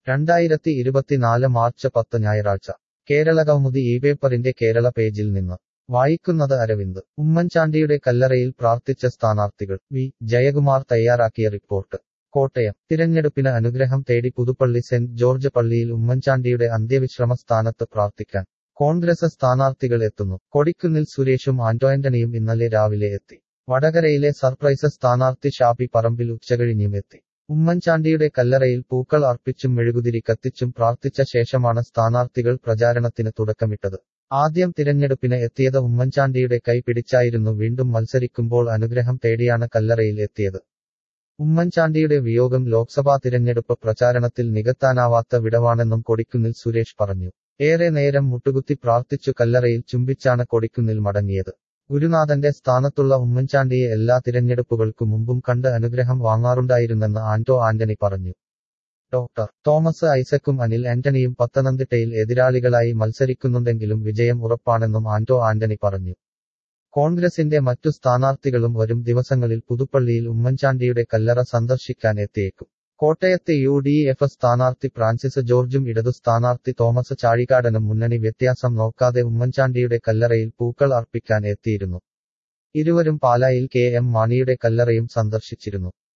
രണ്ടായിരത്തി ഇരുപത്തിനാല് മാർച്ച് പത്ത് ഞായറാഴ്ച കേരള കൗമുദി ഈ പേപ്പറിന്റെ കേരള പേജിൽ നിന്ന് വായിക്കുന്നത് അരവിന്ദ് ഉമ്മൻചാണ്ടിയുടെ കല്ലറയിൽ പ്രാർത്ഥിച്ച സ്ഥാനാർത്ഥികൾ വി ജയകുമാർ തയ്യാറാക്കിയ റിപ്പോർട്ട് കോട്ടയം തിരഞ്ഞെടുപ്പിന് അനുഗ്രഹം തേടി പുതുപ്പള്ളി സെന്റ് ജോർജ് പള്ളിയിൽ ഉമ്മൻചാണ്ടിയുടെ അന്ത്യവിശ്രമ സ്ഥാനത്ത് പ്രാർത്ഥിക്കാൻ കോൺഗ്രസ് സ്ഥാനാർത്ഥികൾ എത്തുന്നു കൊടിക്കുന്നിൽ സുരേഷും ആന്റോ ആന്റണിയും ഇന്നലെ രാവിലെ എത്തി വടകരയിലെ സർപ്രൈസ് സ്ഥാനാർത്ഥി ഷാപ്പി പറമ്പിൽ ഉച്ചകഴിഞ്ഞും എത്തി ഉമ്മൻചാണ്ടിയുടെ കല്ലറയിൽ പൂക്കൾ അർപ്പിച്ചും മെഴുകുതിരി കത്തിച്ചും പ്രാർത്ഥിച്ച ശേഷമാണ് സ്ഥാനാർത്ഥികൾ പ്രചാരണത്തിന് തുടക്കമിട്ടത് ആദ്യം തിരഞ്ഞെടുപ്പിന് എത്തിയത് ഉമ്മൻചാണ്ടിയുടെ കൈ പിടിച്ചായിരുന്നു വീണ്ടും മത്സരിക്കുമ്പോൾ അനുഗ്രഹം തേടിയാണ് കല്ലറയിൽ എത്തിയത് ഉമ്മൻചാണ്ടിയുടെ വിയോഗം ലോക്സഭാ തിരഞ്ഞെടുപ്പ് പ്രചാരണത്തിൽ നികത്താനാവാത്ത വിടവാണെന്നും കൊടിക്കുന്നിൽ സുരേഷ് പറഞ്ഞു ഏറെ നേരം മുട്ടുകുത്തി പ്രാർത്ഥിച്ചു കല്ലറയിൽ ചുംബിച്ചാണ് കൊടിക്കുന്നിൽ മടങ്ങിയത് ഗുരുനാഥന്റെ സ്ഥാനത്തുള്ള ഉമ്മൻചാണ്ടിയെ എല്ലാ തിരഞ്ഞെടുപ്പുകൾക്കു മുമ്പും കണ്ട് അനുഗ്രഹം വാങ്ങാറുണ്ടായിരുന്നെന്ന് ആന്റോ ആന്റണി പറഞ്ഞു ഡോക്ടർ തോമസ് ഐസക്കും അനിൽ ആന്റണിയും പത്തനംതിട്ടയിൽ എതിരാളികളായി മത്സരിക്കുന്നുണ്ടെങ്കിലും വിജയം ഉറപ്പാണെന്നും ആന്റോ ആന്റണി പറഞ്ഞു കോൺഗ്രസിന്റെ മറ്റു സ്ഥാനാർത്ഥികളും വരും ദിവസങ്ങളിൽ പുതുപ്പള്ളിയിൽ ഉമ്മൻചാണ്ടിയുടെ കല്ലറ സന്ദർശിക്കാൻ എത്തിയേക്കും കോട്ടയത്തെ യു ഡി എഫ് സ്ഥാനാർത്ഥി ഫ്രാൻസിസ് ജോർജും ഇടതു സ്ഥാനാർത്ഥി തോമസ് ചാഴികാടനും മുന്നണി വ്യത്യാസം നോക്കാതെ ഉമ്മൻചാണ്ടിയുടെ കല്ലറയിൽ പൂക്കൾ അർപ്പിക്കാൻ എത്തിയിരുന്നു ഇരുവരും പാലായിൽ കെ എം മാണിയുടെ കല്ലറയും സന്ദർശിച്ചിരുന്നു